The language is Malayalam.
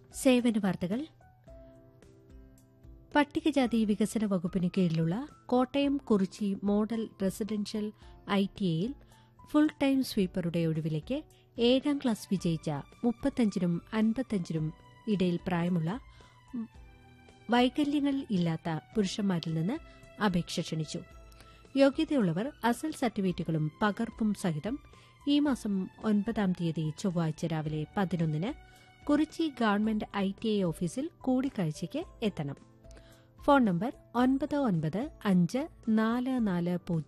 സേവന വാർത്തകൾ പട്ടികജാതി വികസന വകുപ്പിന് കീഴിലുള്ള Kottayam Kurichi model residential I T ഐയിൽ ഫുൾ ടൈം സ്വീപ്പറുടെ ഒഴിവിലേക്ക് ഏഴാം ക്ലാസ് വിജയിച്ച മുപ്പത്തഞ്ചിനും അൻപത്തഞ്ചിനും ഇടയിൽ പ്രായമുള്ള വൈകല്യങ്ങൾ ഇല്ലാത്ത പുരുഷന്മാരിൽ നിന്ന് അപേക്ഷ ക്ഷണിച്ചു യോഗ്യതയുള്ളവർ അസൽ സർട്ടിഫിക്കറ്റുകളും പകർപ്പും സഹിതം ഈ മാസം ഒൻപതാം തീയതി ചൊവ്വാഴ്ച രാവിലെ പതിനൊന്നിന് Kurichi government I T I ഓഫീസിൽ കൂടിക്കാഴ്ചയ്ക്ക് എത്തണം ഫോൺ നമ്പർ ഒൻപത് ഒൻപത് അഞ്ച് നാല് നാല് പൂജ്യം